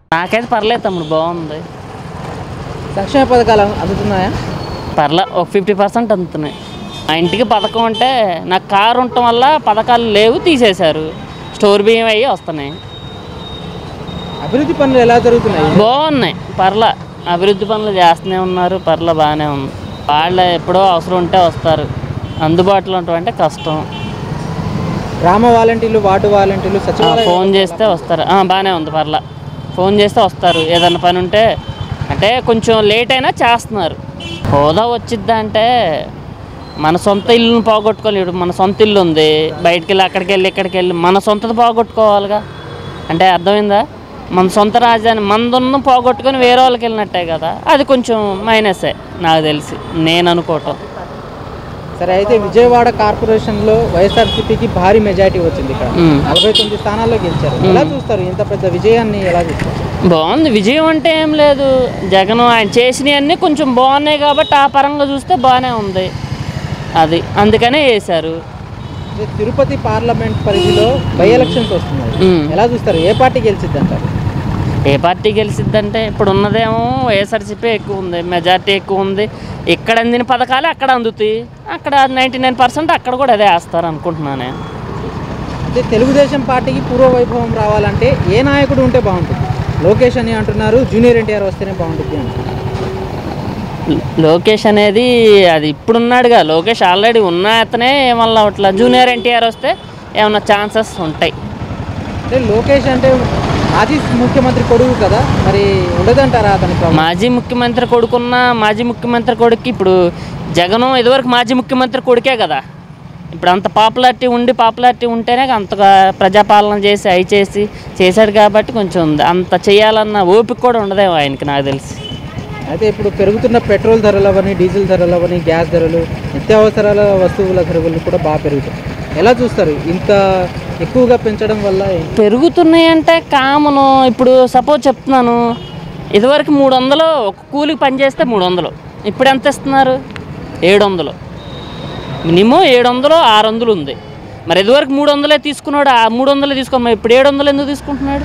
నాకైతే పర్లేదు తమ్ముడు బాగుంది సంక్షేమ పథకాలు అం- అందుతున్నాయా పర్లే ఒక ఫిఫ్టీ పర్సెంట్ అందుతున్నాయి మా ఇంటికి పథకం అంటే నాకు కారు ఉండటం వల్ల పథకాలు లేవు తీసేశారు స్టోర్ బియ్యం అయ్యి వస్తున్నాయి అభివృద్ధి పనులు ఎలా జరుగుతున్నాయి బాగున్నాయి పర్ల అభివృద్ధి పనులు చేస్తూనే ఉన్నారు పర్ల బాగానే ఉంది వాళ్ళు ఎప్పుడో అవసరం ఉంటే వస్తారు అందుబాటులో ఉండటం అంటే కష్టం గ్రామ వాలంటీర్లు వార్డు వాలంటీర్లు ఆ, సచివాలయ ఫోన్ చేస్తే వస్తారు ఆ, బాగానే ఉంది పర్ల ఫోన్ చేస్తే వస్తారు ఏదన్నా పని ఉంటే అంటే కొంచెం లేట్ అయినా చేస్తున్నారు హోదా వచ్చిద్దా అంటే మన సొంత ఇల్లుని పోగొట్టుకోలేడు మన సొంత ఇల్లు ఉంది బయటికి వెళ్ళి అక్కడికి వెళ్ళి ఇక్కడికి వెళ్ళి మన సొంతది పోగొట్టుకోవాలిగా అంటే అర్థమైందా మన సొంత రాజధాని మనదున్న పోగొట్టుకొని వేరే వాళ్ళకి వెళ్ళినట్టే కదా అది కొంచెం మైనసే నాకు తెలిసి నేను అనుకోవటం సరే అయితే విజయవాడ కార్పొరేషన్లో వైఎస్ఆర్సీపీకి భారీ మెజారిటీ వచ్చింది ఇక్కడ మ్మ్. నలభై తొమ్మిది స్థానాల్లో గెలిచారు ఎలా చూస్తారు ఇంత పెద్ద విజయాన్ని ఎలా చూస్తారు బాగుంది విజయం అంటే ఏం లేదు జగన్ ఆయన చేసినవన్నీ కొంచెం బాగున్నాయి కాబట్టి ఆ పరంగా చూస్తే బాగానే ఉంది అది అందుకనే వేశారు అయితే తిరుపతి పార్లమెంట్ పరిధిలో బై ఎలక్షన్స్ వస్తున్నాయి మ్మ్. ఎలా చూస్తారు ఏ పార్టీ గెలిచిద్ది అంటారు ఏ పార్టీ గెలిచిద్దంటే ఇప్పుడు ఉన్నదేమో వైఎస్ఆర్సీపీ ఎక్కువ ఉంది మెజార్టీ ఎక్కువ ఉంది ఇక్కడ అందిన పథకాలు అక్కడ అందుతాయి అక్కడ నైంటీ నైన్ పర్సెంట్ అక్కడ కూడా అదే వేస్తారు అనుకుంటున్నాను నేను అయితే తెలుగుదేశం పార్టీకి పూర్వ వైభవం రావాలంటే ఏ నాయకుడు ఉంటే బాగుంటుంది లోకేష్ అని అంటున్నారు జూనియర్ ఎన్టీఆర్ వస్తేనే బాగుంటుంది అంటున్నారు లోకేష్ అనేది అది ఇప్పుడున్నాడుగా లోకేష్ ఆల్రెడీ ఉన్న అతనే ఏమన్నా అట్లా జూనియర్ ఎన్టీఆర్ వస్తే ఏమన్నా ఛాన్సెస్ ఉంటాయి అంటే లోకేష్ అంటే మాజీ ముఖ్యమంత్రి కొడుకు కదా మరి ఉండదంటారా అతని ప్రభావం? మాజీ ముఖ్యమంత్రి కొడుకున్న మాజీ ముఖ్యమంత్రి కొడుకు ఇప్పుడు జగన్ ఇదివరకు మాజీ ముఖ్యమంత్రి కొడుకే కదా ఇప్పుడు అంత పాపులారిటీ ఉండి పాపులారిటీ ఉంటేనే అంతగా ప్రజాపాలన చేసి అవి చేసి చేశాడు కాబట్టి కొంచెం ఉంది అంత చేయాలన్న ఓపిక కూడా ఉండదేమో ఆయనకి నాకు తెలిసి అయితే ఇప్పుడు పెరుగుతున్న పెట్రోల్ ధరలు అవని డీజిల్ ధరలు అవని గ్యాస్ ధరలు నిత్యావసరాల వస్తువుల ధరలు కూడా బాగా పెరుగుతాయి ఎలా చూస్తారు ఇంత ఎక్కువగా పెంచడం వల్ల పెరుగుతున్నాయి అంటే కామను ఇప్పుడు సపోజ్ చెప్తున్నాను ఇదివరకు మూడు వందలు ఒక కూలికి పని చేస్తే మూడు వందలు ఇప్పుడు ఎంత ఇస్తున్నారు ఏడు వందలు మినిమం ఏడు వందలు ఆరు వందలు ఉంది మరి ఇదివరకు మూడు వందలే తీసుకున్నాడు ఆ మూడు వందలే తీసుకో మరి ఇప్పుడు ఏడు వందలు ఎందుకు తీసుకుంటున్నాడు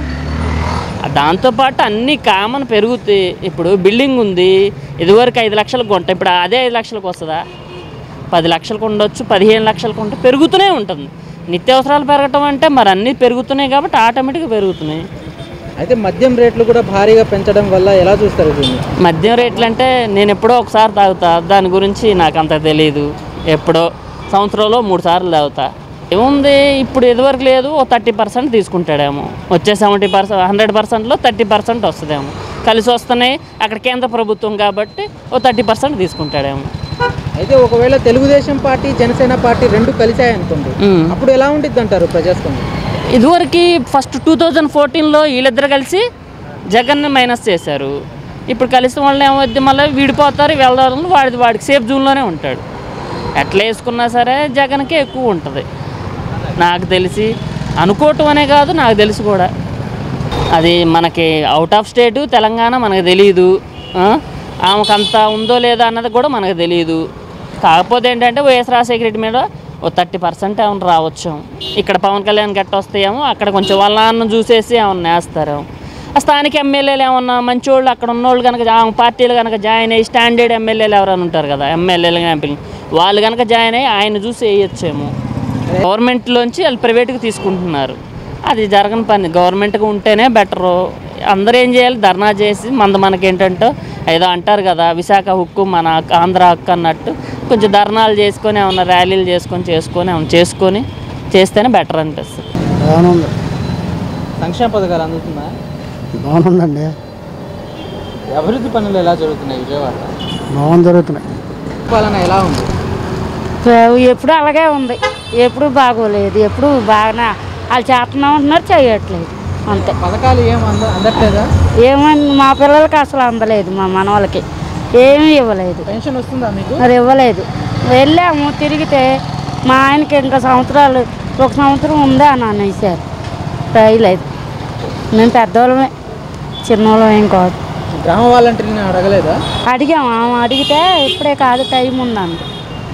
ఆ దాంతోపాటు అన్నీ కామన్ పెరుగుతాయి ఇప్పుడు బిల్డింగ్ ఉంది ఇదివరకు ఐదు లక్షలకు కొంట ఇప్పుడు అదే ఐదు లక్షలకు వస్తుందా పది లక్షలకు ఉండొచ్చు పదిహేను లక్షలకు ఉంటే పెరుగుతూనే ఉంటుంది నిత్యావసరాలు పెరగటం అంటే మరి అన్నీ పెరుగుతున్నాయి కాబట్టి ఆటోమేటిక్గా పెరుగుతున్నాయి అయితే మద్యం రేట్లు కూడా భారీగా పెంచడం వల్ల ఎలా చూస్తారు దీన్ని మద్యం రేట్లు అంటే నేను ఎప్పుడో ఒకసారి తాగుతా దాని గురించి నాకు అంత తెలియదు ఎప్పుడో సంవత్సరంలో మూడు సార్లు తాగుతా ఏముంది ఇప్పుడు ఇదివరకు లేదు ఓ థర్టీ పర్సెంట్ తీసుకుంటాడేమో వచ్చే సెవెంటీ పర్సెంట్ హండ్రెడ్ పర్సెంట్లో థర్టీ పర్సెంట్ వస్తుందేమో కలిసి వస్తున్నాయి అక్కడ కేంద్ర ప్రభుత్వం కాబట్టి ఓ థర్టీ పర్సెంట్ తీసుకుంటాడేమో అయితే ఒకవేళ తెలుగుదేశం పార్టీ జనసేన పార్టీ రెండు కలిసాయి అనుకోండి ఉమ్. అప్పుడు ఎలా ఉంటుంది అంటారు ప్రజాస్వామ్యం ఇదివరకు ఫస్ట్ టూ థౌజండ్ ఫోర్టీన్లో వీళ్ళిద్దరు కలిసి జగన్ని మైనస్ చేశారు ఇప్పుడు కలిసిన వాళ్ళు ఏమవుద్ది మళ్ళీ విడిపోతారు వెళ్దాం వాడిది వాడికి సేఫ్ జోన్లోనే ఉంటాడు ఎట్లా వేసుకున్నా సరే జగన్కే ఎక్కువ ఉంటుంది నాకు తెలిసి అనుకోవటం అనే కాదు నాకు తెలిసి కూడా అది మనకి అవుట్ ఆఫ్ స్టేటు తెలంగాణ మనకు తెలియదు ఆ? ఆమెకు అంత ఉందో లేదో అన్నది కూడా మనకు తెలియదు కాకపోతే ఏంటంటే వైఎస్ రాజశేఖర రెడ్డి మీద ఓ థర్టీ పర్సెంట్ ఏమైనా రావచ్చు ఇక్కడ పవన్ కళ్యాణ్ గట్ట వస్తాయేమో అక్కడ కొంచెం వాళ్ళ నాన్న చూసేసి ఏమన్నా వేస్తారేమో ఆ స్థానిక ఎమ్మెల్యేలు ఏమన్నా మంచోళ్ళు అక్కడ ఉన్నోళ్ళు కనుక ఆ పార్టీలు కనుక జాయిన్ అయ్యి స్టాండర్డ్ ఎమ్మెల్యేలు ఎవరైనా ఉంటారు కదా ఎమ్మెల్యేలు ఎంపీలు వాళ్ళు కనుక జాయిన్ అయ్యి ఆయన చూసి వేయొచ్చేమో గవర్నమెంట్లోంచి వాళ్ళు ప్రైవేట్కి తీసుకుంటున్నారు అది జరగని పని గవర్నమెంట్గా ఉంటేనే బెటరు అందరూ ఏం చేయాలి ధర్నా చేసి మంద మనకి ఏంటంటే ఏదో అంటారు కదా విశాఖ హక్కు మన హక్కు, ఆంధ్ర హక్కు అన్నట్టు కొంచెం ధర్నాలు చేసుకొని ఏమన్నా ర్యాలీలు చేసుకొని చేసుకొని ఏమన్నా చేసుకొని చేస్తేనే బెటర్ అనిపిస్తుంది బాగుంది సంక్షేమ పథకాలు అందుతుందా బాగుందండి అభివృద్ధి పనులు ఎలా జరుగుతున్నాయి విజయవాడ బాగుంది జరుగుతున్నాయి పాలన ఎలా ఉంది ఎప్పుడు అలాగే ఉంది ఎప్పుడు బాగోలేదు ఎప్పుడు బాగా వాళ్ళు చేస్తున్నాం అంటున్నారు చేయట్లేదు అంతే పథకాలు ఏం అంద అందట్లేదా ఏమని మా పిల్లలకి అసలు అందలేదు మా మనవాళ్ళకి ఏమీ ఇవ్వలేదు పెన్షన్ వస్తుందా మీకు మరి ఇవ్వలేదు వెళ్ళాము తిరిగితే మా ఆయనకి ఇంకా సంవత్సరాలు ఒక సంవత్సరం ఉందా అని అనేసారు రాయలేదు మేము పెద్దవాళ్ళమే చిన్నవాళ్ళం ఏం కాదు గ్రామ వాలంటీర్ని అడగలేదా అడిగాము ఆమె అడిగితే ఇప్పుడే కాదు టైం ఉందండి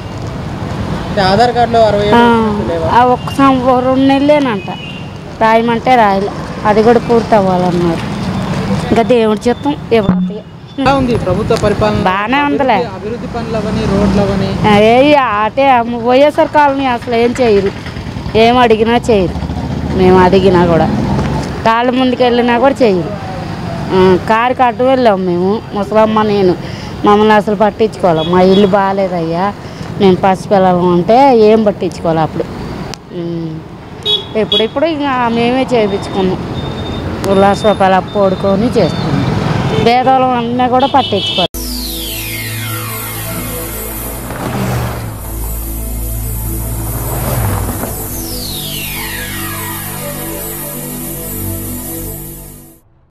అంటే ఆధార్ కార్డులో అరవై ఏడు ఆ, వచ్చినట్టు లేవా ఆ ఒక్క సం- ఓ రెండు నెలలేనంట రాయమంటే రాయలే అది కూడా పూర్తి అవ్వాలన్నారు ఇంకా దేవుడి చిత్తం ఇవ్వతాయి ఎలా ఉంది ప్రభుత్వ పరిపాలన బాగానే ఉందిలే. అభివృద్ధి- అభివృద్ధి పనులు అవని రోడ్లు అవని ఏ అటే వైఎస్ఆర్ కాలనీ అసలు ఏం చేయరు ఏం అడిగినా చేయరు మేము అడిగినా కూడా కాళ్ళ ముందుకు వెళ్ళినా కూడా చేయరు ఆ, కారు కట్టు వెళ్ళాం మేము ముసలమ్మ నేను మమ్మల్ని అసలు పట్టించుకోవాలి మా ఇల్లు బాగాలేదయ్యా మేము పసిపిల్లలు అంటే ఏం పట్టించుకోవాలి అప్పుడు ఉమ్. ఎప్పుడెప్పుడు ఇంకా మేమే చేయించుకున్నాం లక్ష రూపాయలు అప్పు ఓడుకొని చేస్తున్నాం భేదాలు అన్నా కూడా పట్టించుకోవాలి